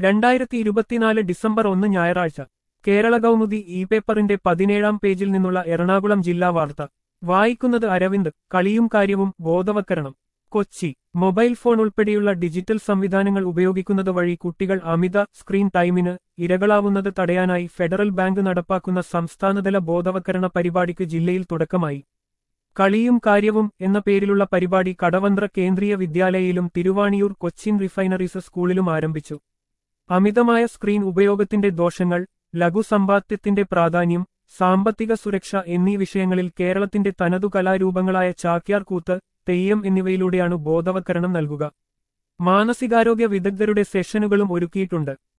രണ്ടായിരത്തി ഇരുപത്തിനാല് ഡിസംബർ ഒന്ന് ഞായറാഴ്ച കേരള കൗമുദി ഇ പേപ്പറിന്റെ പതിനേഴാം പേജിൽ നിന്നുള്ള എറണാകുളം ജില്ലാ വാർത്ത വായിക്കുന്നത് അരവിന്ദ് കളിയും കാര്യവും ബോധവൽക്കരണം കൊച്ചി മൊബൈൽ ഫോൺ ഉൾപ്പെടെയുള്ള ഡിജിറ്റൽ സംവിധാനങ്ങൾ ഉപയോഗിക്കുന്നത് വഴി കുട്ടികൾ അമിത സ്ക്രീൻ ടൈമിന് ഇരകളാവുന്നത് തടയാനായി ഫെഡറൽ ബാങ്ക് നടപ്പാക്കുന്ന സംസ്ഥാനതല ബോധവൽക്കരണ പരിപാടിക്ക് ജില്ലയിൽ തുടക്കമായി കളിയും കാര്യവും എന്ന പേരിലുള്ള പരിപാടി കടവന്ത്ര കേന്ദ്രീയ വിദ്യാലയയിലും തിരുവാണിയൂർ കൊച്ചിൻ റിഫൈനറീസ് സ്കൂളിലും ആരംഭിച്ചു അമിതമായ സ്ക്രീൻ ഉപയോഗത്തിന്റെ ദോഷങ്ങൾ ലഘുസമ്പാദ്യത്തിന്റെ പ്രാധാന്യം സാമ്പത്തിക സുരക്ഷ എന്നീ വിഷയങ്ങളിൽ കേരളത്തിന്റെ തനതു കലാരൂപങ്ങളായ ചാക്യാർ കൂത്ത് തെയ്യം എന്നിവയിലൂടെയാണ് ബോധവൽക്കരണം നൽകുക മാനസികാരോഗ്യ വിദഗ്ധരുടെ സെഷനുകളും ഒരുക്കിയിട്ടുണ്ട്